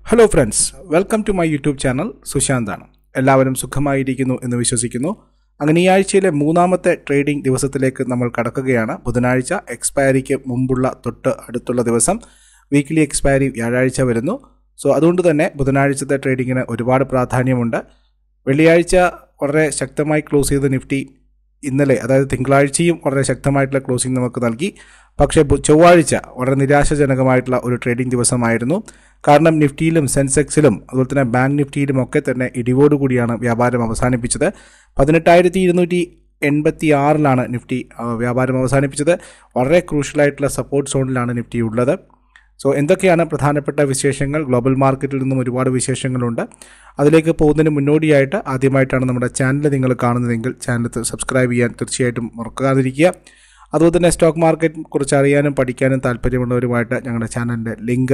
hello friends welcome to my YouTube channel സുശാന്താണ് എല്ലാവരും സുഖമായിരിക്കുന്നു എന്ന് വിശ്വസിക്കുന്നു അങ്ങനെ ഈ ആഴ്ചയിലെ മൂന്നാമത്തെ ട്രേഡിംഗ് ദിവസത്തിലേക്ക് നമ്മൾ കടക്കുകയാണ് ബുധനാഴ്ച എക്സ്പയറിക്ക് മുമ്പുള്ള തൊട്ട് അടുത്തുള്ള ദിവസം വീക്ക്ലി എക്സ്പയറി വ്യാഴാഴ്ച വരുന്നു സോ അതുകൊണ്ട് തന്നെ ബുധനാഴ്ചത്തെ ട്രേഡിങ്ങിന് ഒരുപാട് പ്രാധാന്യമുണ്ട് വെള്ളിയാഴ്ച വളരെ ശക്തമായി ക്ലോസ് ചെയ്ത നിഫ്റ്റി ഇന്നലെ അതായത് തിങ്കളാഴ്ചയും വളരെ ശക്തമായിട്ടുള്ള ക്ലോസിംഗ് നമുക്ക് നൽകി പക്ഷേ ബു- ചൊവ്വാഴ്ച വളരെ നിരാശാജനകമായിട്ടുള്ള ഒരു ട്രേഡിംഗ് ദിവസമായിരുന്നു കാരണം നിഫ്റ്റിയിലും സെൻസെക്സിലും അതുപോലെ തന്നെ ബാങ്ക് നിഫ്റ്റിയിലും ഒക്കെ തന്നെ ഇടിവോടുകൂടിയാണ് വ്യാപാരം അവസാനിപ്പിച്ചത് പതിനെട്ടായിരത്തി ഇരുന്നൂറ്റി എൺപത്തി ആറിലാണ് നിഫ്റ്റി ആ, വ്യാപാരം അവസാനിപ്പിച്ചത് വളരെ ക്രൂഷ്യലായിട്ടുള്ള സപ്പോർട്ട് സോണിലാണ് നിഫ്റ്റി ഉള്ളത് സോ എന്തൊക്കെയാണ് പ്രധാനപ്പെട്ട വിശേഷങ്ങൾ ഗ്ലോബൽ മാർക്കറ്റിൽ നിന്നും ഒരുപാട് വിശേഷങ്ങളുണ്ട് അതിലേക്ക് പോകുന്നതിന് മുന്നോടിയായിട്ട് ആദ്യമായിട്ടാണ് നമ്മുടെ ചാനൽ നിങ്ങൾ കാണുന്നതെങ്കിൽ ചാനൽ സബ്സ്ക്രൈബ് ചെയ്യാൻ തീർച്ചയായിട്ടും മറക്കാതിരിക്കുക അതുപോലെ തന്നെ സ്റ്റോക്ക് മാർക്കറ്റ് കുറിച്ച് അറിയാനും പഠിക്കാനും താല്പര്യമുള്ളവരുമായിട്ട് ഞങ്ങളുടെ ചാനലിൻ്റെ ലിങ്ക്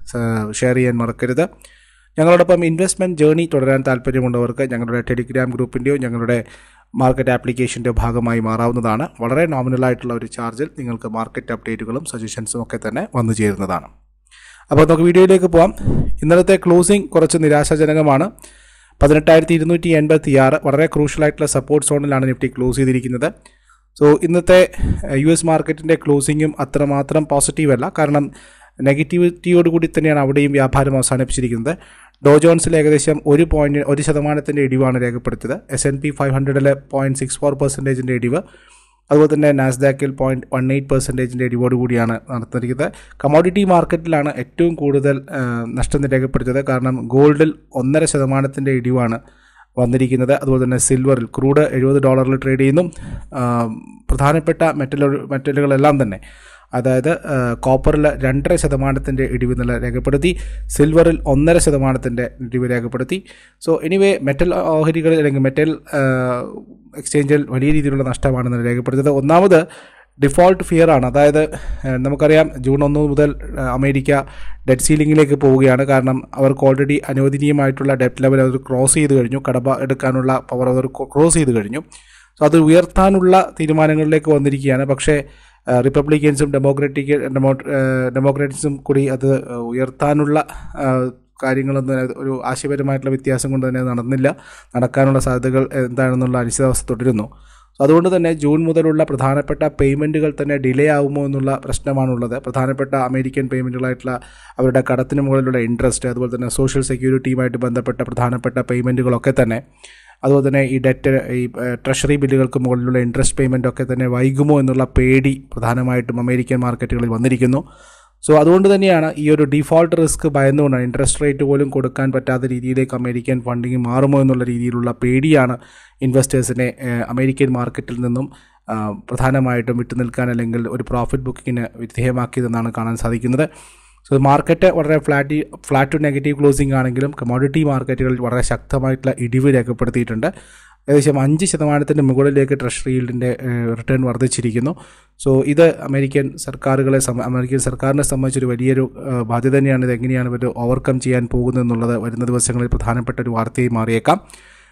ഷെയർ ചെയ്യാൻ മറക്കരുത് ഞങ്ങളോടൊപ്പം ഇൻവെസ്റ്റ്മെൻറ്റ് ജേർണി തുടരാൻ താല്പര്യമുള്ളവർക്ക് ഞങ്ങളുടെ ടെലിഗ്രാം ഗ്രൂപ്പിൻ്റെയോ ഞങ്ങളുടെ മാർക്കറ്റ് ആപ്ലിക്കേഷൻ്റെ ഭാഗമായി മാറാവുന്നതാണ് വളരെ നോമിനലായിട്ടുള്ള ഒരു ചാർജിൽ നിങ്ങൾക്ക് മാർക്കറ്റ് അപ്ഡേറ്റുകളും സജഷൻസും ഒക്കെ തന്നെ വന്നു ചേരുന്നതാണ് അപ്പോൾ നമുക്ക് വീഡിയോയിലേക്ക് പോകാം ഇന്നലത്തെ ക്ലോസിംഗ് കുറച്ച് നിരാശാജനകമാണ് പതിനെട്ടായിരത്തി ഇരുന്നൂറ്റി എൺപത്തി ആറ് വളരെ ക്രൂഷ്യലായിട്ടുള്ള സപ്പോർട്ട് സോണിലാണ് നിഫ്റ്റി ക്ലോസ് ചെയ്തിരിക്കുന്നത് സോ ഇന്നത്തെ യു എസ് മാർക്കറ്റിൻ്റെ ക്ലോസിങ്ങും അത്രമാത്രം പോസിറ്റീവ് അല്ല കാരണം നെഗറ്റിവിറ്റിയോടുകൂടി തന്നെയാണ് അവിടെയും വ്യാപാരം അവസാനിപ്പിച്ചിരിക്കുന്നത് ഡോ ജോൺസിൽ ഏകദേശം ഒരു പോയിന്റ് ഒരു ശതമാനത്തിൻ്റെ ഇടിവാണ് രേഖപ്പെടുത്തിയത് എസ് എൻ പി ഫൈവ് ഹൺഡ്രഡിലെ പോയിന്റ് സിക്സ് ഫോർ പെർസെൻറ്റേജിൻ്റെ ഇടിവ് അതുപോലെ തന്നെ നാസ്ഡാക്കിൽ പോയിന്റ് വൺ എയ്റ്റ് പെർസെൻറ്റേജിൻ്റെ ഇടിവോട് കൂടിയാണ് നടത്തിയിരിക്കുന്നത് കമോഡിറ്റി മാർക്കറ്റിലാണ് ഏറ്റവും കൂടുതൽ ആ, നഷ്ടം രേഖപ്പെടുത്തിയത് കാരണം ഗോൾഡിൽ ഒന്നര ശതമാനത്തിൻ്റെ ഇടിവാണ് വന്നിരിക്കുന്നത് അതുപോലെ തന്നെ സിൽവറിൽ ക്രൂഡ് എഴുപത് ഡോളറിൽ ട്രേഡ് ചെയ്യുന്നു ആ, പ്രധാനപ്പെട്ട മെറ്റൽ മെറ്റലുകളെല്ലാം തന്നെ അതായത് ആ, കോപ്പറിൽ രണ്ടര ശതമാനത്തിൻ്റെ ഇടിവ് നില രേഖപ്പെടുത്തി സിൽവറിൽ ഒന്നര ശതമാനത്തിൻ്റെ ഇടിവ് രേഖപ്പെടുത്തി സോ എനിവേ മെറ്റൽ ഓഹരികളിൽ അല്ലെങ്കിൽ മെറ്റൽ ആ, എക്സ്ചേഞ്ചിൽ വലിയ രീതിയിലുള്ള നഷ്ടമാണ് ഇന്നലെ രേഖപ്പെടുത്തിയത് ഒന്നാമത് ഡിഫോൾട്ട് ഫിയർ ആണ് അതായത് ആ, നമുക്കറിയാം ജൂൺ ഒന്ന് മുതൽ ആ, അമേരിക്ക ഡെറ്റ് സീലിംഗിലേക്ക് പോവുകയാണ് കാരണം അവർക്ക് ഓൾറെഡി അനുവദനീയമായിട്ടുള്ള ഡെറ്റ് ലെവൽ അവർ ക്രോസ് ചെയ്ത് കഴിഞ്ഞു കടബ എടുക്കാനുള്ള പവർ അവർ ക്രോസ് ചെയ്ത് കഴിഞ്ഞു സോ അത് ഉയർത്താനുള്ള തീരുമാനങ്ങളിലേക്ക് വന്നിരിക്കുകയാണ് പക്ഷേ ആ, റിപ്പബ്ലിക്കൻസും ഡെമോക്രാറ്റിക് ഡെമോ ആ, ഡെമോക്രാറ്റ്സും കൂടി അത് ആ, ഉയർത്താനുള്ള ആ, കാര്യങ്ങളൊന്നും അത് ഒരു ആശയപരമായിട്ടുള്ള വ്യത്യാസം കൊണ്ട് തന്നെ നടന്നില്ല നടക്കാനുള്ള സാധ്യതകൾ എന്താണെന്നുള്ള അനിശ്ചിതാവസ്ഥ തുടരുന്നു സോ അതുകൊണ്ട് തന്നെ ജൂൺ മുതലുള്ള പ്രധാനപ്പെട്ട പേയ്മെൻറ്റുകൾ തന്നെ ഡിലേ ആകുമോ എന്നുള്ള പ്രശ്നമാണുള്ളത് പ്രധാനപ്പെട്ട അമേരിക്കൻ പേയ്മെൻറ്റുകളായിട്ടുള്ള അവരുടെ കടത്തിന് മുകളിലുള്ള ഇൻട്രസ്റ്റ് അതുപോലെ തന്നെ സോഷ്യൽ സെക്യൂരിറ്റിയുമായിട്ട് ബന്ധപ്പെട്ട പ്രധാനപ്പെട്ട പേയ്മെൻറ്റുകളൊക്കെ തന്നെ അതുപോലെ തന്നെ ഈ ഡെറ്റ് ഈ ഏഹ്, ട്രഷറി ബില്ലുകൾക്ക് മുകളിലുള്ള ഇൻട്രസ്റ്റ് പേയ്മെൻ്റ് ഒക്കെ തന്നെ വൈകുമോ എന്നുള്ള പേടി പ്രധാനമായിട്ടും അമേരിക്കൻ മാർക്കറ്റുകളിൽ വന്നിരിക്കുന്നു സോ അതുകൊണ്ട് തന്നെയാണ് ഈ ഒരു ഡിഫോൾട്ട് റിസ്ക് ഭയന്നുകൊണ്ടാണ് ഇൻട്രസ്റ്റ് റേറ്റ് പോലും കൊടുക്കാൻ പറ്റാത്ത രീതിയിലേക്ക് അമേരിക്കൻ ഫണ്ടിങ് മാറുമോ എന്നുള്ള രീതിയിലുള്ള പേടിയാണ് ഇൻവെസ്റ്റേഴ്സിനെ ഏഹ്, അമേരിക്കൻ മാർക്കറ്റിൽ നിന്നും ആ, പ്രധാനമായിട്ടും വിട്ടുനിൽക്കാൻ അല്ലെങ്കിൽ ഒരു പ്രോഫിറ്റ് ബുക്കിങ്ങിന് വിധേയമാക്കിയതെന്നാണ് കാണാൻ സാധിക്കുന്നത് സോ മാർക്കറ്റ് വളരെ flat flat to negative closing ആണെങ്കിലും കമോഡിറ്റി മാർക്കറ്റുകളിൽ വളരെ ശക്തമായിട്ടുള്ള ഇടിവ് രേഖപ്പെടുത്തിയിട്ടുണ്ട് ഏകദേശം അഞ്ച് ശതമാനത്തിൻ്റെ മുകളിലേക്ക് ട്രഷറി ഈൽഡിൻ്റെ റിട്ടേൺ വർദ്ധിച്ചിരിക്കുന്നു സോ ഇത് അമേരിക്കൻ സർക്കാരുകളെ സംബ- അമേരിക്കൻ സർക്കാരിനെ സംബന്ധിച്ചൊരു വലിയൊരു ആ, ബാധ്യത തന്നെയാണ് ഇത് എങ്ങനെയാണ് ഇവർ ഓവർകം ചെയ്യാൻ പോകുന്നത് എന്നുള്ളത് വരുന്ന ദിവസങ്ങളിൽ പ്രധാനപ്പെട്ട ഒരു വാർത്തയായി മാറിയേക്കാം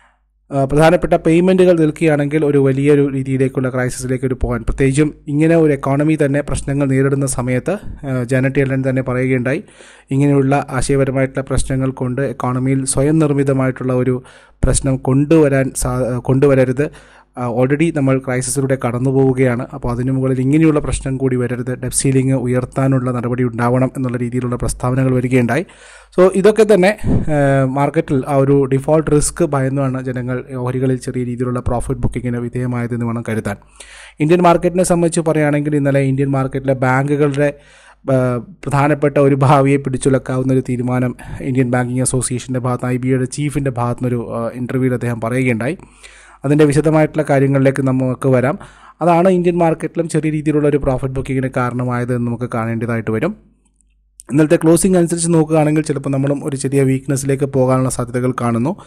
ആ, പ്രധാനപ്പെട്ട പേയ്മെൻറ്റുകൾ നിൽക്കുകയാണെങ്കിൽ ഒരു വലിയൊരു രീതിയിലേക്കുള്ള ക്രൈസിസിലേക്ക് ഒരു പോകാൻ പ്രത്യേകിച്ചും ഇങ്ങനെ ഒരു എക്കോണമി തന്നെ പ്രശ്നങ്ങൾ നേരിടുന്ന സമയത്ത് ആ, ജാനറ്റ് യെല്ലൻ തന്നെ പറയുകയുണ്ടായി ഇങ്ങനെയുള്ള ആശയപരമായിട്ടുള്ള പ്രശ്നങ്ങൾ കൊണ്ട് എക്കോണമിയിൽ സ്വയം നിർമ്മിതമായിട്ടുള്ള ഒരു പ്രശ്നം കൊണ്ടുവരാൻ സാ കൊണ്ടുവരരുത് ഓൾറെഡി നമ്മൾ ക്രൈസിസിലൂടെ കടന്നു പോവുകയാണ് അപ്പോൾ അതിനു മുകളിൽ ഇങ്ങനെയുള്ള പ്രശ്നം കൂടി വരരുത് ഡെപ് സീലിംഗ് ഉയർത്താനുള്ള നടപടി ഉണ്ടാവണം എന്നുള്ള രീതിയിലുള്ള പ്രസ്താവനകൾ വരികയുണ്ടായി സോ ഇതൊക്കെ തന്നെ ഏഹ്, മാർക്കറ്റിൽ ആ ഒരു ഡിഫോൾട്ട് റിസ്ക് ഭയന്നാണ് ജനങ്ങൾ ഓഹരികളിൽ ചെറിയ രീതിയിലുള്ള പ്രോഫിറ്റ് ബുക്കിങ്ങിന് വിധേയമായതെന്ന് വേണം കരുതാൻ ഇന്ത്യൻ മാർക്കറ്റിനെ സംബന്ധിച്ച് പറയുകയാണെങ്കിൽ ഇന്നലെ ഇന്ത്യൻ മാർക്കറ്റിലെ ബാങ്കുകളുടെ ഏഹ്, പ്രധാനപ്പെട്ട ഒരു ഭാവിയെ പിടിച്ചുലക്കാവുന്ന ഒരു തീരുമാനം ഇന്ത്യൻ ബാങ്കിങ് അസോസിയേഷൻ്റെ ഭാഗത്ത് ഐ ബിയുടെ ചീഫിൻ്റെ ഭാഗത്തുനിന്നൊരു ഇൻ്റർവ്യൂവിൽ അദ്ദേഹം പറയുകയുണ്ടായി അതിൻ്റെ വിശദമായിട്ടുള്ള കാര്യങ്ങളിലേക്ക് നമുക്ക് വരാം അതാണ് ഇന്ത്യൻ മാർക്കറ്റിലും ചെറിയ രീതിയിലുള്ള ഒരു പ്രോഫിറ്റ് ബുക്കിങ്ങിന് കാരണമായത് എന്ന് നമുക്ക് കാണേണ്ടതായിട്ട് വരും ഇന്നലത്തെ ക്ലോസിംഗ് അനുസരിച്ച് നോക്കുകയാണെങ്കിൽ ചിലപ്പോൾ നമ്മളും ഒരു ചെറിയ വീക്ക്നെസ്സിലേക്ക് പോകാനുള്ള സാധ്യതകൾ കാണുന്നു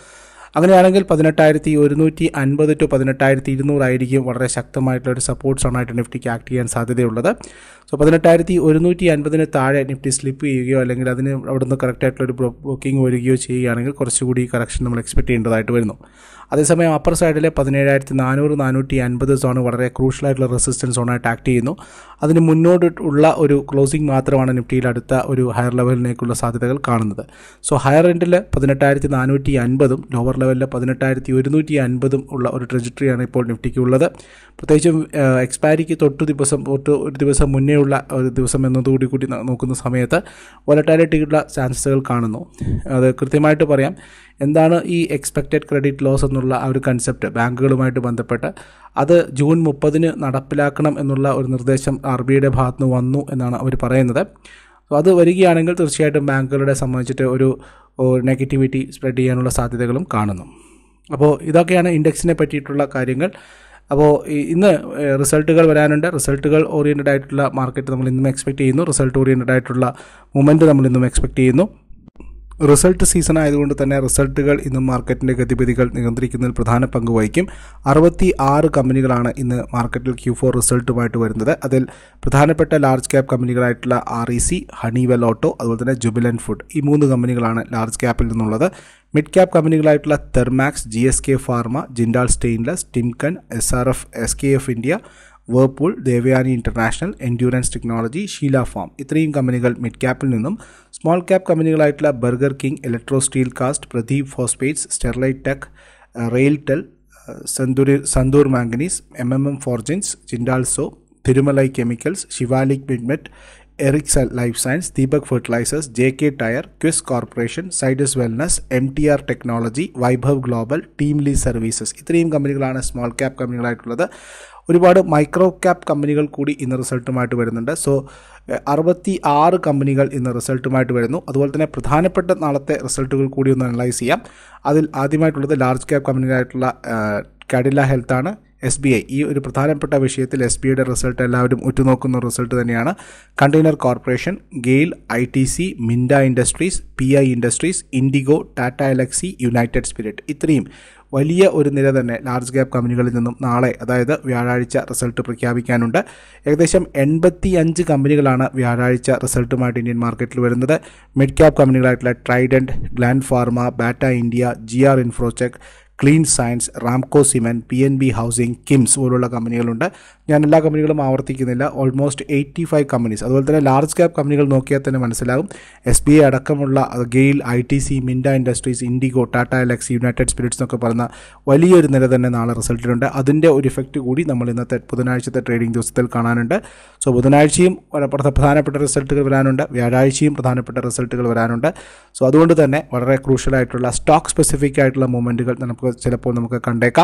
അങ്ങനെയാണെങ്കിൽ പതിനെട്ടായിരത്തി ഒരുന്നൂറ്റി അൻപത് ടു പതിനെട്ടായിരത്തി ഇരുന്നൂറായിരിക്കും വളരെ ശക്തമായിട്ടുള്ള ഒരു സപ്പോർട്ട് സോണായിട്ട് നിഫ്റ്റിക്ക് ആക്ട് ചെയ്യാൻ സാധ്യതയുള്ളത് സോ പതിനെട്ടായിരത്തി ഒരുന്നൂറ്റി അൻപതിന് താഴെ നിഫ്റ്റി സ്ലിപ്പ് ചെയ്യുകയോ അല്ലെങ്കിൽ അതിന് അവിടുന്ന് കറക്റ്റായിട്ടുള്ള ഒരു ബുക്കിംഗ് വരികയോ ചെയ്യുകയാണെങ്കിൽ കുറച്ചുകൂടി കറക്ഷൻ നമ്മൾ എക്സ്പെക്ട് ചെയ്യേണ്ടതായിട്ട് വരുന്നു അതേസമയം അപ്പർ സൈഡിലെ പതിനേഴായിരത്തി നാനൂറ് നാനൂറ്റി അൻപത് സോൺ വളരെ ക്രൂഷ്യലായിട്ടുള്ള റെസിസ്റ്റൻസ് സോണായിട്ട് ആക്ട് ചെയ്യുന്നു അതിന് മുന്നോട്ട് ഉള്ള ഒരു ക്ലോസിംഗ് മാത്രമാണ് നിഫ്റ്റിയിൽ അടുത്ത ഒരു ഹയർ ലെവലിലേക്കുള്ള സാധ്യതകൾ കാണുന്നത് സോ ഹയർ എൻഡിൽ പതിനെട്ടായിരത്തി നാനൂറ്റി അൻപതും ലോവർ ലെവലിൽ പതിനെട്ടായിരത്തി ഒരുന്നൂറ്റി അൻപതും ഉള്ള ഒരു ട്രജറ്ററിയാണ് ഇപ്പോൾ നിഫ്റ്റിക്ക് ഉള്ളത് പ്രത്യേകിച്ചും എക്സ്പയറിക്ക് തൊട്ട് ദിവസം തൊട്ട് ഒരു ദിവസം മുന്നേ ഉള്ള ഒരു ദിവസം എന്നതുകൂടി കൂടി നോക്കുന്ന സമയത്ത് വൊലറ്റാലിറ്റിയുള്ള ചാൻസസുകൾ കാണുന്നു അത് കൃത്യമായിട്ട് പറയാം എന്താണ് ഈ എക്സ്പെക്റ്റഡ് ക്രെഡിറ്റ് ലോസ് എന്നുള്ള ആ ഒരു കൺസെപ്റ്റ് ബാങ്കുകളുമായിട്ട് ബന്ധപ്പെട്ട് അത് ജൂൺ മുപ്പതിന് നടപ്പിലാക്കണം എന്നുള്ള ഒരു നിർദ്ദേശം ആർ ബി ഐയുടെ ഭാഗത്തുനിന്ന് വന്നു എന്നാണ് അവർ പറയുന്നത് അപ്പോൾ അത് വരികയാണെങ്കിൽ തീർച്ചയായിട്ടും ബാങ്കുകളുടെ സംബന്ധിച്ചിട്ട് ഒരു നെഗറ്റിവിറ്റി സ്പ്രെഡ് ചെയ്യാനുള്ള സാധ്യതകളും കാണുന്നു അപ്പോൾ ഇതൊക്കെയാണ് ഇൻഡെക്സിനെ പറ്റിയിട്ടുള്ള കാര്യങ്ങൾ അപ്പോൾ ഇന്ന് റിസൾട്ടുകൾ വരാനുണ്ട് റിസൾട്ടുകൾ ഓറിയൻറ്റഡ് ആയിട്ടുള്ള മാർക്കറ്റ് നമ്മൾ ഇന്നും എക്സ്പെക്ട് ചെയ്യുന്നു റിസൾട്ട് ഓറിയൻറ്റഡ് ആയിട്ടുള്ള മൂമെൻറ്റ് നമ്മൾ ഇന്നും എക്സ്പെക്ട് ചെയ്യുന്നു റിസൾട്ട് സീസൺ ആയതുകൊണ്ട് തന്നെ റിസൾട്ടുകൾ ഇന്നും മാർക്കറ്റിൻ്റെ ഗതിവിധികൾ നിയന്ത്രിക്കുന്നതിൽ പ്രധാന പങ്ക് വഹിക്കും അറുപത്തി ആറ് കമ്പനികളാണ് ഇന്ന് മാർക്കറ്റിൽ ക്യൂ ഫോർ റിസൾട്ടുമായിട്ട് വരുന്നത് അതിൽ പ്രധാനപ്പെട്ട ലാർജ് ക്യാപ് കമ്പനികളായിട്ടുള്ള R E C Honeywell auto അതുപോലെ തന്നെ ജുബിലൻ ഫുഡ് ഈ മൂന്ന് കമ്പനികളാണ് ലാർജ് ക്യാപ്പിൽ നിന്നുള്ളത് മിഡ് ക്യാപ് കമ്പനികളായിട്ടുള്ള Thermax G S K pharma Jindal stainless Timken S R F S K F India Whirlpool Devyani international endurance technology Sheela foam ഇത്രയും കമ്പനികൾ മിഡ് ക്യാപ്പിൽ നിന്നും സ്മോൾ ക്യാപ് കമ്പനികളായിട്ടുള്ള Burger King electro steel cast Pradeep phosphates Sterlite tech RailTel സന്തൂരി Sandur manganese M M M forgings ജിൻഡാൽസോ Thirumalai chemicals Shivalik മിഡ്മെറ്റ് Eris life science Deepak fertilisers J K tyre Quess corporation Zydus wellness M T R technology Vaibhav global TeamLease services ഇത്രയും കമ്പനികളാണ് small cap കമ്പനികളായിട്ടുള്ളത് ഒരുപാട് micro cap കമ്പനികൾ കൂടി ഇന്ന് റിസൾട്ടുമായിട്ട് വരുന്നുണ്ട് സോ അറുപത്തി ആറ് കമ്പനികൾ ഇന്ന് റിസൾട്ടുമായിട്ട് വരുന്നു അതുപോലെ തന്നെ പ്രധാനപ്പെട്ട നാളത്തെ റിസൾട്ടുകൾ കൂടി ഒന്ന് അനലൈസ് ചെയ്യാം അതിൽ ആദ്യമായിട്ടുള്ളത് ലാർജ് ക്യാപ് കമ്പനികളായിട്ടുള്ള കാഡില ഹെൽത്താണ് എസ് ബി ഐ ഈ ഒരു പ്രധാനപ്പെട്ട വിഷയത്തിൽ എസ് ബി ഐയുടെ റിസൾട്ട് എല്ലാവരും ഉറ്റുനോക്കുന്ന റിസൾട്ട് തന്നെയാണ് container corporation GAIL I T C Minda industries P I industries IndiGo Tata Elxsi United Spirit ഇത്രയും വലിയ ഒരു നിര തന്നെ ലാർജ് ക്യാപ് കമ്പനികളിൽ നിന്നും നാളെ അതായത് വ്യാഴാഴ്ച റിസൾട്ട് പ്രഖ്യാപിക്കാനുണ്ട് ഏകദേശം എൺപത്തി അഞ്ച് കമ്പനികളാണ് വ്യാഴാഴ്ച റിസൾട്ടുമായിട്ട് ഇന്ത്യൻ മാർക്കറ്റിൽ വരുന്നത് മിഡ് ക്യാപ് കമ്പനികളായിട്ടുള്ള Trident Gland pharma Bata India G R ഇൻഫ്രോചെക് clean science Ramco cement P N B housing KIMS പോലുള്ള കമ്പനികളുണ്ട് ഞാൻ എല്ലാ കമ്പനികളും ആവർത്തിക്കുന്നില്ല ഓൾമോസ്റ്റ് എയ്റ്റി ഫൈവ് കമ്പനീസ് അതുപോലെ തന്നെ ലാർജ് ക്യാപ് കമ്പനികൾ നോക്കിയാൽ തന്നെ മനസ്സിലാകും എസ് ബി ഐ അടക്കമുള്ള GAIL I T C Minda industries IndiGo Tata Elxsi United Spirits എന്നൊക്കെ പറയുന്ന വലിയൊരു നില തന്നെ നാളെ റിസൾട്ടിലുണ്ട് അതിൻ്റെ ഒരു ഇഫക്റ്റ് കൂടി നമ്മൾ ഇന്നത്തെ ബുധനാഴ്ചത്തെ ട്രേഡിംഗ് ദിവസത്തിൽ കാണാനുണ്ട് സോ ബുധനാഴ്ചയും പ്രധാനപ്പെട്ട റിസൾട്ടുകൾ വരാനുണ്ട് വ്യാഴാഴ്ചയും പ്രധാനപ്പെട്ട റിസൾട്ടുകൾ വരാനുണ്ട് സോ അതുകൊണ്ട് തന്നെ വളരെ ക്രൂഷ്യലായിട്ടുള്ള സ്റ്റോക്ക് സ്പെസിഫിക് ആയിട്ടുള്ള മൂവ്മെൻറ്റുകൾ നമുക്ക് ചിലപ്പോൾ നമുക്ക് കണ്ടേക്കാം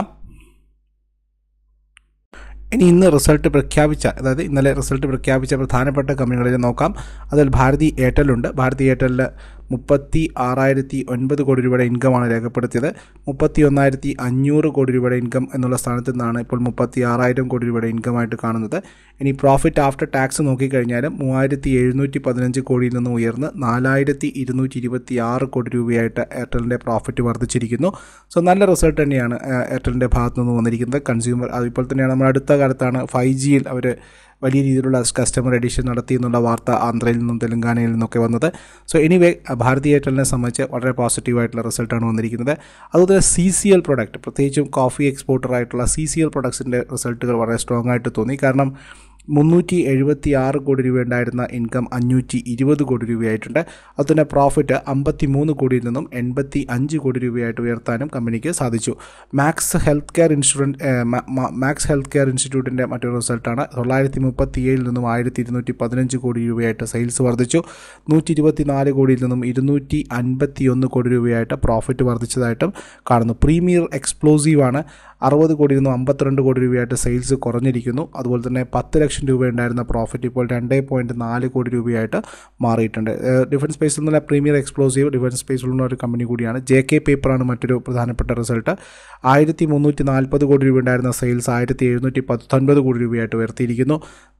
ഇനി ഇന്ന് റിസൾട്ട് പ്രഖ്യാപിച്ച അതായത് ഇന്നലെ റിസൾട്ട് പ്രഖ്യാപിച്ച പ്രധാനപ്പെട്ട കമ്പനികളിൽ നോക്കാം അതിൽ ഭാരതി എയർടെൽ ഉണ്ട് ഭാരതി എയർടെലിൽ മുപ്പത്തി ആറായിരത്തി ഒൻപത് കോടി രൂപയുടെ ഇൻകമാണ് രേഖപ്പെടുത്തിയത് മുപ്പത്തി ഒന്നായിരത്തി അഞ്ഞൂറ് കോടി രൂപയുടെ ഇൻകം എന്നുള്ള സ്ഥാനത്ത് നിന്നാണ് ഇപ്പോൾ മുപ്പത്തി ആറായിരം കോടി രൂപയുടെ ഇൻകമായിട്ട് കാണുന്നത് ഇനി പ്രോഫിറ്റ് ആഫ്റ്റർ ടാക്സ് നോക്കിക്കഴിഞ്ഞാൽ മൂവായിരത്തി എഴുന്നൂറ്റി പതിനഞ്ച് കോടിയിൽ നിന്ന് ഉയർന്ന് നാലായിരത്തി ഇരുന്നൂറ്റി ഇരുപത്തി ആറ് കോടി രൂപയായിട്ട് എയർടെലിൻ്റെ പ്രോഫിറ്റ് വർദ്ധിച്ചിരിക്കുന്നു സോ നല്ല റിസൾട്ട് തന്നെയാണ് എയർടെലിൻ്റെ ഭാഗത്തു നിന്ന് വന്നിരിക്കുന്നത് കൺസ്യൂമർ അതുപോലെ തന്നെയാണ് നമ്മൾ അടുത്ത കാലത്താണ് ഫൈവ് ജിയിൽ അവർ വലിയ രീതിയിലുള്ള കസ്റ്റമർ എഡിഷൻ നടത്തി എന്നുള്ള വാർത്ത ആന്ധ്രയിൽ നിന്നും തെലങ്കാനയിൽ നിന്നൊക്കെ വന്നത് സോ എനിവേ ഭാരതി എയർടെലിനെ സംബന്ധിച്ച് വളരെ പോസിറ്റീവായിട്ടുള്ള റിസൾട്ടാണ് വന്നിരിക്കുന്നത് അതുപോലെ സി സി എൽ പ്രൊഡക്റ്റ് പ്രത്യേകിച്ചും കോഫി എക്സ്പോർട്ടറായിട്ടുള്ള സി സി എൽ പ്രൊഡക്ട്സിൻ്റെ റിസൾട്ടുകൾ വളരെ സ്ട്രോങ് ആയിട്ട് തോന്നി കാരണം മുന്നൂറ്റി എഴുപത്തി ആറ് കോടി രൂപ ഉണ്ടായിരുന്ന ഇൻകം അഞ്ഞൂറ്റി ഇരുപത് കോടി രൂപയായിട്ടുണ്ട് അതുതന്നെ പ്രോഫിറ്റ് അമ്പത്തി മൂന്ന് കോടിയിൽ നിന്നും എൺപത്തി അഞ്ച് കോടി രൂപയായിട്ട് ഉയർത്താനും കമ്പനിക്ക് സാധിച്ചു Max health care insurance Max health care ഇൻസ്റ്റിറ്റ്യൂട്ടിൻ്റെ മറ്റൊരു റിസൾട്ടാണ് തൊള്ളായിരത്തി മുപ്പത്തി ഏഴിൽ നിന്നും ആയിരത്തി ഇരുന്നൂറ്റി പതിനഞ്ച് കോടി രൂപയായിട്ട് സെയിൽസ് വർദ്ധിച്ചു നൂറ്റി ഇരുപത്തി നാല് കോടിയിൽ നിന്നും ഇരുന്നൂറ്റി അൻപത്തി ഒന്ന് കോടി രൂപയായിട്ട് പ്രോഫിറ്റ് വർദ്ധിച്ചതായിട്ടും കാണുന്നു പ്രീമിയർ എക്സ്പ്ലോസീവ് ആണ് അറുപത് കോടിയിൽ നിന്നും അമ്പത്തിരണ്ട് കോടി രൂപയായിട്ട് സെയിൽസ് കുറഞ്ഞിരിക്കുന്നു അതുപോലെ തന്നെ പത്ത് ലക്ഷം രൂപ ഉണ്ടായിരുന്ന പ്രോഫിറ്റ് ഇപ്പോൾ രണ്ട് പോയിൻറ്റ് നാല് കോടി രൂപയായിട്ട് മാറിയിട്ടുണ്ട് ഡിഫൻസ് സ്പേസിൽ നിന്നുള്ള പ്രീമിയർ എക്സ്പ്ലോസീവ് ഡിഫൻസ് സ്പേസിലുള്ള ഒരു കമ്പനി കൂടിയാണ് ജെ കെ പേപ്പറാണ് മറ്റൊരു പ്രധാനപ്പെട്ട റിസൾട്ട് ആയിരത്തി മുന്നൂറ്റി നാൽപ്പത് കോടി രൂപ ഉണ്ടായിരുന്ന സെയിൽസ് ആയിരത്തി എഴുന്നൂറ്റി പത്തൊൻപത് കോടി രൂപയായിട്ട് ഉയർത്തിയിരിക്കുന്നു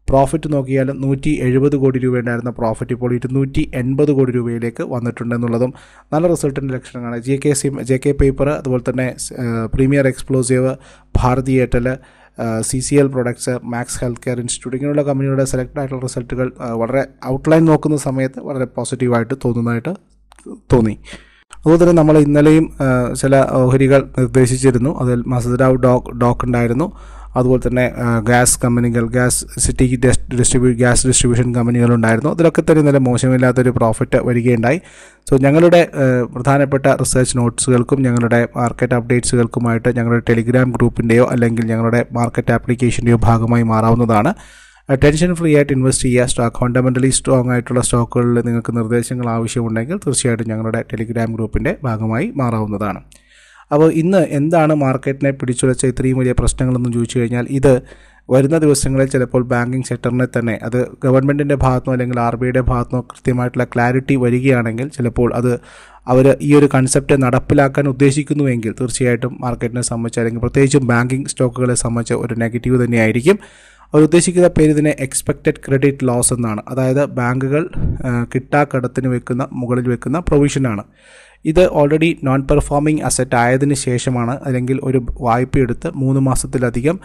പ്രോഫിറ്റ് നോക്കിയാൽ നൂറ്റി എഴുപത് കോടി രൂപ ഉണ്ടായിരുന്ന പ്രോഫിറ്റ് ഇപ്പോൾ ഇരുന്നൂറ്റി എൺപത് കോടി രൂപയിലേക്ക് വന്നിട്ടുണ്ട് എന്നുള്ളതും നല്ല റിസൾട്ടിൻ്റെ ലക്ഷണങ്ങളാണ് ജെ കെ സിം ജെ കെ പേപ്പർ അതുപോലെ തന്നെ premier explosive Bharti Airtel C C L products max health care institute ഇങ്ങനെയുള്ള കമ്പനികളുടെ സെലക്ട് ആയിട്ടുള്ള റിസൾട്ടുകൾ വളരെ ഔട്ട്ലൈൻ നോക്കുന്ന സമയത്ത് വളരെ പോസിറ്റീവായിട്ട് തോന്നുന്നതായിട്ട് തോന്നി അതുപോലെ തന്നെ നമ്മൾ ഇന്നലെയും ചില ഓഹരികൾ നിർദ്ദേശിച്ചിരുന്നു അതിൽ മസദാവ് ഡോക്ക് ഡോക്ക് ഉണ്ടായിരുന്നു അതുപോലെ തന്നെ ഗ്യാസ് കമ്പനികൾ ഗ്യാസ് സിറ്റി ഡിസ്ട്രിബ്യൂ ഗ്യാസ് ഡിസ്ട്രിബ്യൂഷൻ കമ്പനികളുണ്ടായിരുന്നു അതിലൊക്കെ തന്നെ ഇന്നലെ മോശമില്ലാത്തൊരു പ്രോഫിറ്റ് വരികയുണ്ടായി സോ ഞങ്ങളുടെ പ്രധാനപ്പെട്ട റിസർച്ച് നോട്ട്സുകൾക്കും ഞങ്ങളുടെ മാർക്കറ്റ് അപ്ഡേറ്റ്സുകൾക്കുമായിട്ട് ഞങ്ങളുടെ ടെലിഗ്രാം ഗ്രൂപ്പിൻ്റെയോ അല്ലെങ്കിൽ ഞങ്ങളുടെ മാർക്കറ്റ് ആപ്ലിക്കേഷൻ്റെയോ ഭാഗമായി മാറാവുന്നതാണ് ടെൻഷൻ ഫ്രീ ആയിട്ട് ഇൻവെസ്റ്റ് ചെയ്യുക സ്റ്റോക്ക് ഫണ്ടമെൻ്റലി സ്ട്രോങ് ആയിട്ടുള്ള സ്റ്റോക്കുകളിൽ നിങ്ങൾക്ക് നിർദ്ദേശങ്ങൾ ആവശ്യമുണ്ടെങ്കിൽ തീർച്ചയായിട്ടും ഞങ്ങളുടെ ടെലിഗ്രാം ഗ്രൂപ്പിൻ്റെ ഭാഗമായി മാറാവുന്നതാണ് അപ്പോൾ ഇന്ന് എന്താണ് മാർക്കറ്റിനെ പിടിച്ചുലച്ച ഇത്രയും വലിയ പ്രശ്നങ്ങളെന്ന് ചോദിച്ചു കഴിഞ്ഞാൽ ഇത് വരുന്ന ദിവസങ്ങളിൽ ചിലപ്പോൾ ബാങ്കിങ് സെക്ടറിനെ തന്നെ അത് ഗവൺമെൻറ്റിൻ്റെ ഭാഗത്തുനിന്നോ അല്ലെങ്കിൽ ആർ ബി ഐയുടെ ഭാഗത്തുനിന്നോ കൃത്യമായിട്ടുള്ള ക്ലാരിറ്റി വരികയാണെങ്കിൽ ചിലപ്പോൾ അത് അവർ ഈ ഒരു കൺസെപ്റ്റ് നടപ്പിലാക്കാൻ ഉദ്ദേശിക്കുന്നുവെങ്കിൽ തീർച്ചയായിട്ടും മാർക്കറ്റിനെ സംബന്ധിച്ച് അല്ലെങ്കിൽ പ്രത്യേകിച്ചും ബാങ്കിങ് സ്റ്റോക്കുകളെ സംബന്ധിച്ച് ഒരു നെഗറ്റീവ് തന്നെയായിരിക്കും അവർ ഉദ്ദേശിക്കുന്ന പേര് ഇതിനെ എക്സ്പെക്റ്റഡ് ക്രെഡിറ്റ് ലോസ് എന്നാണ് അതായത് ബാങ്കുകൾ കിട്ടാക്കടത്തിന് വെക്കുന്ന മുകളിൽ വെക്കുന്ന പ്രൊവിഷനാണ് ഇത് ഓൾറെഡി നോൺ പെർഫോമിംഗ് അസറ്റ് ആയതിനു ശേഷമാണ് അല്ലെങ്കിൽ ഒരു വായ്പ എടുത്ത് മൂന്ന് മാസത്തിലധികം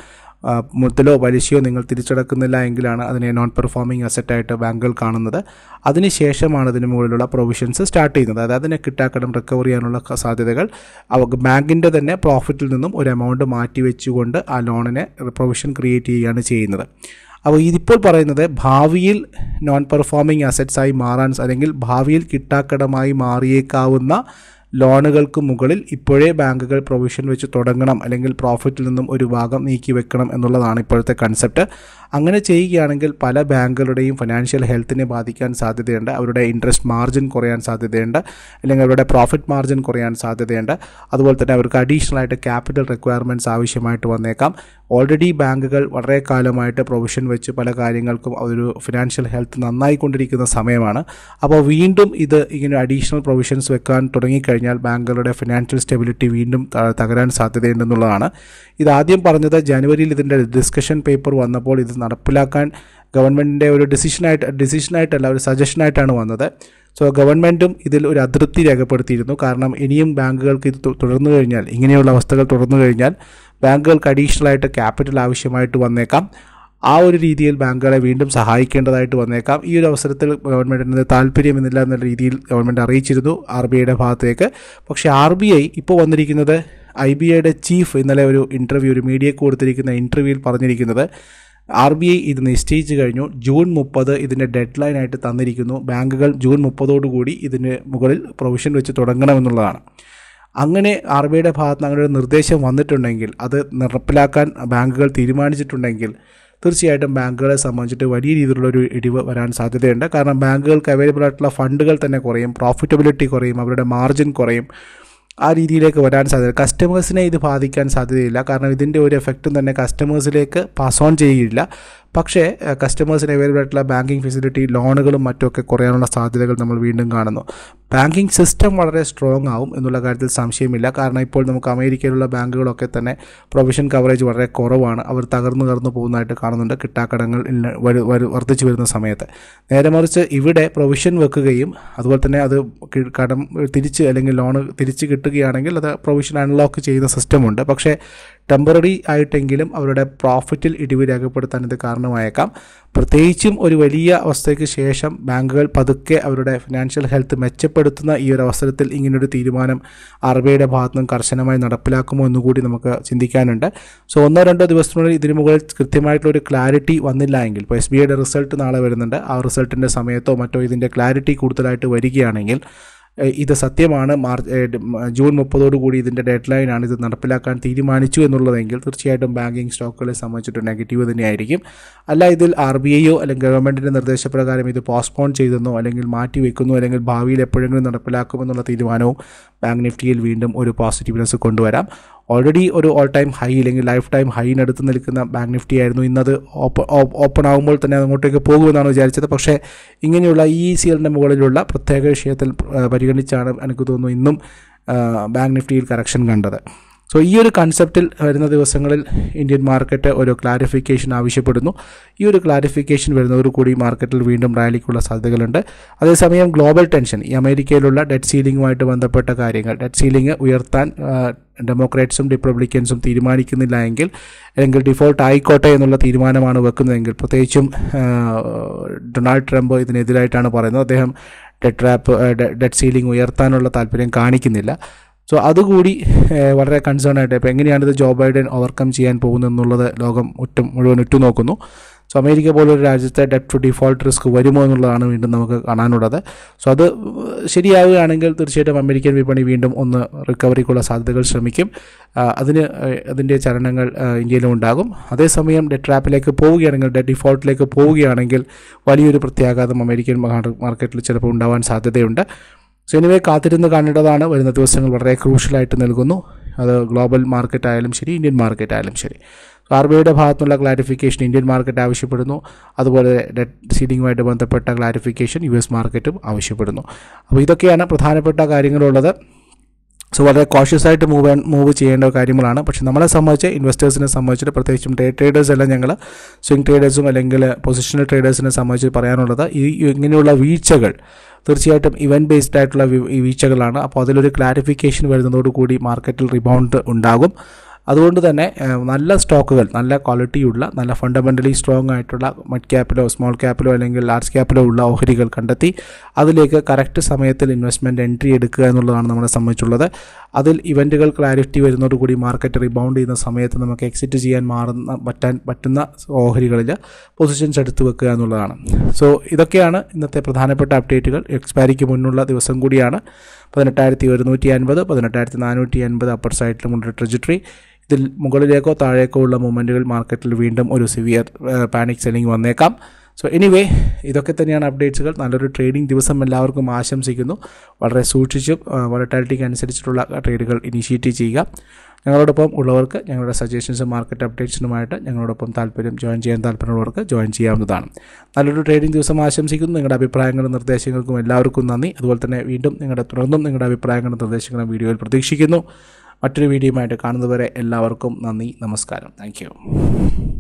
മുതലോ പലിശയോ നിങ്ങൾ തിരിച്ചടക്കുന്നില്ല എങ്കിലാണ് അതിനെ നോൺ പെർഫോമിംഗ് അസറ്റായിട്ട് ബാങ്കുകൾ കാണുന്നത് അതിനുശേഷമാണ് ഇതിന് മുകളിലുള്ള പ്രൊവിഷൻസ് സ്റ്റാർട്ട് ചെയ്യുന്നത് അതായത് അതിനെ കിട്ടാക്കടം റിക്കവർ ചെയ്യാനുള്ള സാധ്യതകൾ അവർക്ക് ബാങ്കിൻ്റെ തന്നെ പ്രോഫിറ്റിൽ നിന്നും ഒരു എമൗണ്ട് മാറ്റി വെച്ചുകൊണ്ട് ആ ലോണിനെ പ്രൊവിഷൻ ക്രിയേറ്റ് ചെയ്യുകയാണ് ചെയ്യുന്നത് അപ്പോൾ ഇതിപ്പോൾ പറയുന്നത് ഭാവിയിൽ നോൺ പെർഫോമിംഗ് അസറ്റ്സായി മാറാൻ അല്ലെങ്കിൽ ഭാവിയിൽ കിട്ടാക്കടമായി മാറിയേക്കാവുന്ന ലോണുകൾക്ക് മുകളിൽ ഇപ്പോഴേ ബാങ്കുകൾ പ്രൊവിഷൻ വെച്ച് തുടങ്ങണം അല്ലെങ്കിൽ പ്രോഫിറ്റിൽ നിന്നും ഒരു ഭാഗം നീക്കി വെക്കണം എന്നുള്ളതാണ് ഇപ്പോഴത്തെ കൺസെപ്റ്റ് അങ്ങനെ ചെയ്യുകയാണെങ്കിൽ പല ബാങ്കുകളുടെയും ഫിനാൻഷ്യൽ ഹെൽത്തിനെ ബാധിക്കാൻ സാധ്യതയുണ്ട് അവരുടെ ഇൻട്രസ്റ്റ് മാർജിൻ കുറയാൻ സാധ്യതയുണ്ട് അല്ലെങ്കിൽ അവരുടെ പ്രോഫിറ്റ് മാർജിൻ കുറയാൻ സാധ്യതയുണ്ട് അതുപോലെ തന്നെ അവർക്ക് അഡീഷണൽ ആയിട്ട് ക്യാപിറ്റൽ റിക്വയർമെൻറ്റ്സ് ആവശ്യമായിട്ട് വന്നേക്കാം ഓൾറെഡി ബാങ്കുകൾ വളരെ കാലമായിട്ട് പ്രൊവിഷൻ വെച്ച് പല കാര്യങ്ങൾക്കും ഒരു ഫിനാൻഷ്യൽ ഹെൽത്ത് നന്നായിക്കൊണ്ടിരിക്കുന്ന സമയമാണ് അപ്പോൾ വീണ്ടും ഇത് ഇങ്ങനെ അഡീഷണൽ പ്രൊവിഷൻസ് വെക്കാൻ തുടങ്ങിക്കഴിഞ്ഞാൽ ബാങ്കുകളുടെ ഫിനാൻഷ്യൽ സ്റ്റെബിലിറ്റി വീണ്ടും തകരാൻ സാധ്യതയുണ്ടെന്നുള്ളതാണ് ഇതാദ്യം പറഞ്ഞത് ജനുവരിയിൽ ഇതിൻ്റെ ഡിസ്കഷൻ പേപ്പർ വന്നപ്പോൾ ഇത് നടപ്പിലാക്കാൻ ഗവൺമെൻറ്റിൻ്റെ ഒരു ഡിസിഷനായിട്ട് ഡിസിഷനായിട്ടല്ല ഒരു സജഷനായിട്ടാണ് വന്നത് സോ ഗവൺമെൻറ്റും ഇതിൽ ഒരു അതൃപ്തി രേഖപ്പെടുത്തിയിരുന്നു കാരണം ഇനിയും ബാങ്കുകൾക്ക് ഇത് തുടർന്നു കഴിഞ്ഞാൽ ഇങ്ങനെയുള്ള അവസ്ഥകൾ തുടർന്നു കഴിഞ്ഞാൽ ബാങ്കുകൾക്ക് അഡീഷണൽ ആയിട്ട് ക്യാപിറ്റൽ ആവശ്യമായിട്ട് വന്നേക്കാം ആ ഒരു രീതിയിൽ ബാങ്കുകളെ വീണ്ടും സഹായിക്കേണ്ടതായിട്ട് വന്നേക്കാം ഈ ഒരു അവസരത്തിൽ ഗവൺമെൻറ്റിന് താല്പര്യമെന്നില്ല എന്നുള്ള രീതിയിൽ ഗവൺമെൻറ് അറിയിച്ചിരുന്നു ആർ ബി ഐയുടെ ഭാഗത്തേക്ക് പക്ഷേ ആർ ബി ഐ ഇപ്പോൾ വന്നിരിക്കുന്നത് ഐ ബി ഐയുടെ ചീഫ് ഇന്നലെ ഒരു ഇൻ്റർവ്യൂ ഒരു മീഡിയക്ക് കൊടുത്തിരിക്കുന്ന ഇൻ്റർവ്യൂവിൽ പറഞ്ഞിരിക്കുന്നത് ആർ ബി ഐ ഇത് നിശ്ചയിച്ചു കഴിഞ്ഞു ജൂൺ മുപ്പത് ഇതിൻ്റെ ഡെഡ് ലൈൻ ആയിട്ട് തന്നിരിക്കുന്നു ബാങ്കുകൾ ജൂൺ മുപ്പതോടുകൂടി ഇതിന് മുകളിൽ പ്രൊവിഷൻ വെച്ച് തുടങ്ങണമെന്നുള്ളതാണ് അങ്ങനെ ആർ ബി ഐയുടെ ഭാഗത്ത് അങ്ങനെ ഒരു നിർദ്ദേശം വന്നിട്ടുണ്ടെങ്കിൽ അത് നടപ്പിലാക്കാൻ ബാങ്കുകൾ തീരുമാനിച്ചിട്ടുണ്ടെങ്കിൽ തീർച്ചയായിട്ടും ബാങ്കുകളെ സംബന്ധിച്ചിട്ട് വലിയ രീതിയിലുള്ള ഒരു ഇടിവ് വരാൻ സാധ്യതയുണ്ട് കാരണം ബാങ്കുകൾക്ക് അവൈലബിൾ ആയിട്ടുള്ള ഫണ്ടുകൾ തന്നെ കുറയും പ്രോഫിറ്റബിലിറ്റി കുറയും അവരുടെ മാർജിൻ കുറയും ആ രീതിയിലേക്ക് വരാൻ സാധ്യത കസ്റ്റമേഴ്സിനെ ഇത് ബാധിക്കാൻ സാധ്യതയില്ല കാരണം ഇതിൻ്റെ ഒരു എഫക്റ്റും തന്നെ കസ്റ്റമേഴ്സിലേക്ക് പാസ് ഓൺ ചെയ്യുകയില്ല പക്ഷേ കസ്റ്റമേഴ്സിന് അവൈലബിൾ ആയിട്ടുള്ള ബാങ്കിങ് ഫെസിലിറ്റി ലോണുകളും മറ്റുമൊക്കെ കുറയാനുള്ള സാധ്യതകൾ നമ്മൾ വീണ്ടും കാണുന്നു ബാങ്കിങ് സിസ്റ്റം വളരെ സ്ട്രോങ് ആവും എന്നുള്ള കാര്യത്തിൽ സംശയമില്ല കാരണം ഇപ്പോൾ നമുക്ക് അമേരിക്കയിലുള്ള ബാങ്കുകളൊക്കെ തന്നെ പ്രൊവിഷൻ കവറേജ് വളരെ കുറവാണ് അവർ തകർന്നു തകർന്നു പോകുന്നതായിട്ട് കാണുന്നുണ്ട് കിട്ടാക്കടങ്ങൾ വർദ്ധിച്ചു വരുന്ന സമയത്ത് നേരെ മറിച്ച് ഇവിടെ പ്രൊവിഷൻ വെക്കുകയും അതുപോലെ തന്നെ അത് കടം തിരിച്ച് അല്ലെങ്കിൽ ലോൺ തിരിച്ച് കിട്ടുകയാണെങ്കിൽ അത് പ്രൊവിഷൻ അൺലോക്ക് ചെയ്യുന്ന സിസ്റ്റമുണ്ട് പക്ഷേ ടെമ്പററി ആയിട്ടെങ്കിലും അവരുടെ പ്രോഫിറ്റിൽ ഇടിവ് രേഖപ്പെടുത്താൻ ഇത് കാരണമായേക്കാം പ്രത്യേകിച്ചും ഒരു വലിയ അവസ്ഥയ്ക്ക് ശേഷം ബാങ്കുകൾ പതുക്കെ അവരുടെ ഫിനാൻഷ്യൽ ഹെൽത്ത് മെച്ചപ്പെടുത്തുന്ന ഈ ഒരു അവസരത്തിൽ ഇങ്ങനൊരു തീരുമാനം ആർ ബി ഐയുടെ ഭാഗത്തു നിന്നും കർശനമായി നടപ്പിലാക്കുമോ എന്നുകൂടി നമുക്ക് ചിന്തിക്കാനുണ്ട് സോ ഒന്നോ രണ്ടോ ദിവസത്തിനുള്ളിൽ ഇതിനു മുകളിൽ കൃത്യമായിട്ടുള്ള ഒരു ക്ലാരിറ്റി വന്നില്ല എങ്കിൽ ഇപ്പോൾ എസ് ബി ഐയുടെ റിസൾട്ട് നാളെ വരുന്നുണ്ട് ആ റിസൾട്ടിൻ്റെ സമയത്തോ മറ്റോ ഇതിൻ്റെ ക്ലാരിറ്റി കൂടുതലായിട്ട് വരികയാണെങ്കിൽ ഇത് സത്യമാണ് മാർച്ച് ജൂൺ മുപ്പതോടുകൂടി ഇതിൻ്റെ ഡെഡ് ലൈനാണ് ഇത് നടപ്പിലാക്കാൻ തീരുമാനിച്ചു എന്നുള്ളതെങ്കിൽ തീർച്ചയായിട്ടും ബാങ്കിങ് സ്റ്റോക്കുകളെ സംബന്ധിച്ചിട്ട് നെഗറ്റീവ് തന്നെയായിരിക്കും അല്ല ഇതിൽ ആർ ബി ഐയോ അല്ലെങ്കിൽ ഗവൺമെൻറ്റിൻ്റെ നിർദ്ദേശപ്രകാരം ഇത് പോസ്റ്റ്പോൺ ചെയ്തെന്നോ അല്ലെങ്കിൽ മാറ്റി വെക്കുന്നോ അല്ലെങ്കിൽ ഭാവിയിൽ എപ്പോഴെങ്കിലും നടപ്പിലാക്കുമെന്നുള്ള തീരുമാനവും ബാങ്ക് നിഫ്റ്റിയിൽ വീണ്ടും ഒരു പോസിറ്റീവ്നെസ് കൊണ്ടുവരാം ഓൾറെഡി ഒരു ഓൾ ടൈം ഹൈ അല്ലെങ്കിൽ ലൈഫ് ടൈം ഹൈനടുത്ത് നിൽക്കുന്ന ബാങ്ക് നിഫ്റ്റി ആയിരുന്നു ഇന്നത് ഓപ്പൺ ഓപ്പൺ ആകുമ്പോൾ തന്നെ അങ്ങോട്ടേക്ക് പോകുമെന്നാണ് വിചാരിച്ചത് പക്ഷേ ഇങ്ങനെയുള്ള ഈ സി എല്ലിൻ്റെ മുകളിലുള്ള പ്രത്യേക വിഷയത്തിൽ പരിഗണിച്ചാണ് എനിക്ക് തോന്നുന്നു ഇന്നും ബാങ്ക് നിഫ്റ്റിയിൽ കറക്ഷൻ കണ്ടത് സോ ഈ ഒരു കൺസെപ്റ്റിൽ വരുന്ന ദിവസങ്ങളിൽ ഇന്ത്യൻ മാർക്കറ്റ് ഒരു ക്ലാരിഫിക്കേഷൻ ആവശ്യപ്പെടുന്നു ഈ ഒരു ക്ലാരിഫിക്കേഷൻ വരുന്നതോടുകൂടി മാർക്കറ്റിൽ വീണ്ടും റാലിക്കുള്ള സാധ്യതകളുണ്ട് അതേസമയം ഗ്ലോബൽ ടെൻഷൻ ഈ അമേരിക്കയിലുള്ള ഡെറ്റ് സീലിംഗുമായിട്ട് ബന്ധപ്പെട്ട കാര്യങ്ങൾ ഡെറ്റ് സീലിംഗ് ഉയർത്താൻ ആ, ഡെമോക്രാറ്റ്സും റിപ്പബ്ലിക്കൻസും തീരുമാനിക്കുന്നില്ല എങ്കിൽ അല്ലെങ്കിൽ ഡിഫോൾട്ട് ആയിക്കോട്ടെ എന്നുള്ള തീരുമാനമാണ് വെക്കുന്നതെങ്കിൽ പ്രത്യേകിച്ചും ആ, ഡൊണാൾഡ് ട്രംപ് ഇതിനെതിരായിട്ടാണ് പറയുന്നത് അദ്ദേഹം ഡെറ്റ് ട്രാപ്പ് ഡെറ്റ് സീലിംഗ് ഉയർത്താനുള്ള താല്പര്യം കാണിക്കുന്നില്ല സോ അതുകൂടി ഏഹ്, വളരെ കൺസേൺ ആയിട്ട് ഇപ്പോൾ എങ്ങനെയാണ് ഇത് ജോ ബൈഡൻ ഓവർകം ചെയ്യാൻ പോകുന്നത് എന്നുള്ളത് ലോകം ഒറ്റും മുഴുവൻ ഉറ്റുനോക്കുന്നു സോ അമേരിക്ക പോലൊരു രാജ്യത്തെ ഡെറ്റ് ടു ഡിഫോൾട്ട് റിസ്ക് വരുമോ എന്നുള്ളതാണ് വീണ്ടും നമുക്ക് കാണാനുള്ളത് സോ അത് ശരിയാവുകയാണെങ്കിൽ തീർച്ചയായിട്ടും അമേരിക്കൻ വിപണി വീണ്ടും ഒന്ന് റിക്കവറിക്കുള്ള സാധ്യതകൾ ശ്രമിക്കും ആ, അതിന് ഏഹ്, അതിൻ്റെ ചലനങ്ങൾ ആ, ഇന്ത്യയിലും ഉണ്ടാകും അതേസമയം ഡെറ്റ് ട്രാപ്പിലേക്ക് പോവുകയാണെങ്കിൽ ഡെറ്റ് ഡിഫോൾട്ടിലേക്ക് പോവുകയാണെങ്കിൽ വലിയൊരു പ്രത്യാഘാതം അമേരിക്കൻ മാർ- മാർക്കറ്റിൽ ചിലപ്പോൾ ഉണ്ടാവാൻ സാധ്യതയുണ്ട് സോ എനിവേ കാത്തിരുന്ന് കാണേണ്ടതാണ് വരുന്ന ദിവസങ്ങൾ വളരെ ക്രൂഷ്യലായിട്ട് നൽകുന്നു അത് ഗ്ലോബൽ മാർക്കറ്റ് ആയാലും ശരി ഇന്ത്യൻ മാർക്കറ്റ് ആയാലും ശരി സോ ആർ ബി ഐയുടെ ഭാഗത്തുനിന്നുള്ള ക്ലാരിഫിക്കേഷൻ ഇന്ത്യൻ മാർക്കറ്റ് ആവശ്യപ്പെടുന്നു അതുപോലെ ഡെറ്റ് സീഡിങ്ങുമായിട്ട് ബന്ധപ്പെട്ട ക്ലാരിഫിക്കേഷൻ യു എസ് മാർക്കറ്റും ആവശ്യപ്പെടുന്നു അപ്പോൾ ഇതൊക്കെയാണ് പ്രധാനപ്പെട്ട കാര്യങ്ങളുള്ളത് സോ വളരെ കോഷ്യസ് ആയിട്ട് മൂവ് മൂവ് ചെയ്യേണ്ട കാര്യങ്ങളാണ് പക്ഷേ നമ്മളെ സംബന്ധിച്ച് ഇൻവെസ്റ്റേഴ്സിനെ സംബന്ധിച്ചിട്ട് പ്രത്യേകിച്ചും ഡേ ട്രേഡേഴ്സ് എല്ലാം ഞങ്ങൾ സ്വിംഗ് ട്രേഡേഴ്സും അല്ലെങ്കിൽ പൊസിഷണൽ ട്രേഡേഴ്സിനെ സംബന്ധിച്ച് പറയാനുള്ളത് ഈ ഇങ്ങനെയുള്ള വീഴ്ചകൾ തീർച്ചയായിട്ടും ഇവൻറ്റ് ബേസ്ഡ് ആയിട്ടുള്ള വി- ഈ വീഴ്ചകളാണ് അപ്പോൾ അതിലൊരു ക്ലാരിഫിക്കേഷൻ വരുന്നതോടുകൂടി മാർക്കറ്റിൽ റിബൗണ്ട് ഉണ്ടാകും അതുകൊണ്ട് തന്നെ ഏഹ്, നല്ല സ്റ്റോക്കുകൾ നല്ല ക്വാളിറ്റിയുള്ള നല്ല ഫണ്ടമെൻ്റലി സ്ട്രോങ് ആയിട്ടുള്ള മിഡ് ക്യാപ്പിലോ സ്മോൾ ക്യാപ്പിലോ അല്ലെങ്കിൽ ലാർജ് ക്യാപ്പിലോ ഉള്ള ഓഹരികൾ കണ്ടെത്തി അതിലേക്ക് കറക്റ്റ് സമയത്തിൽ ഇൻവെസ്റ്റ്മെൻറ്റ് എൻട്രി എടുക്കുക എന്നുള്ളതാണ് നമ്മളെ സംബന്ധിച്ചുള്ളത് അതിൽ ഇവൻറ്റുകൾ ക്ലാരിറ്റി വരുന്നതോടുകൂടി മാർക്കറ്റ് റിബൗണ്ട് ചെയ്യുന്ന സമയത്ത് നമുക്ക് എക്സിറ്റ് ചെയ്യാൻ മാറുന്ന പറ്റാൻ പറ്റുന്ന ഓഹരികളിൽ പൊസിഷൻസ് എടുത്തു വെക്കുക എന്നുള്ളതാണ് സോ ഇതൊക്കെയാണ് ഇന്നത്തെ പ്രധാനപ്പെട്ട അപ്ഡേറ്റുകൾ എക്സ്പയറിക്ക് മുന്നുള്ള ദിവസം കൂടിയാണ് പതിനെട്ടായിരത്തി ഒരുന്നൂറ്റി അൻപത് പതിനെട്ടായിരത്തി നാനൂറ്റി അൻപത് അപ്പർ സൈഡിലുമുണ്ട് ട്രജറ്ററി ഇതിൽ മുകളിലേക്കോ താഴേക്കോ ഉള്ള മൂവ്മെൻറ്റുകൾ മാർക്കറ്റിൽ വീണ്ടും ഒരു സിവിയർ പാനിക് സെല്ലിംഗ് വന്നേക്കാം സോ എനിവേ ഇതൊക്കെ തന്നെയാണ് അപ്ഡേറ്റ്സുകൾ നല്ലൊരു ട്രേഡിംഗ് ദിവസം എല്ലാവർക്കും ആശംസിക്കുന്നു വളരെ സൂക്ഷിച്ചും വോളറ്റാലിറ്റിക്ക് അനുസരിച്ചിട്ടുള്ള ട്രേഡുകൾ ഇനിഷ്യേറ്റ് ചെയ്യുക ഞങ്ങളോടൊപ്പം ഉള്ളവർക്ക് ഞങ്ങളുടെ സജഷൻസും മാർക്കറ്റ് അപ്ഡേറ്റ്സിനുമായിട്ട് ഞങ്ങളോടൊപ്പം താല്പര്യം ജോയിൻ ചെയ്യാൻ താല്പര്യമുള്ളവർക്ക് ജോയിൻ ചെയ്യാവുന്നതാണ് നല്ലൊരു ട്രേഡിംഗ് ദിവസം ആശംസിക്കുന്നു നിങ്ങളുടെ അഭിപ്രായങ്ങളും നിർദ്ദേശങ്ങൾക്കും എല്ലാവർക്കും നന്ദി അതുപോലെ തന്നെ വീണ്ടും നിങ്ങളുടെ തുടർന്നും നിങ്ങളുടെ അഭിപ്രായങ്ങളും നിർദ്ദേശങ്ങളും വീഡിയോയിൽ പ്രതീക്ഷിക്കുന്നു മറ്റൊരു വീഡിയോയുമായിട്ട് കാണുന്നതുവരെ എല്ലാവർക്കും നന്ദി നമസ്കാരം താങ്ക്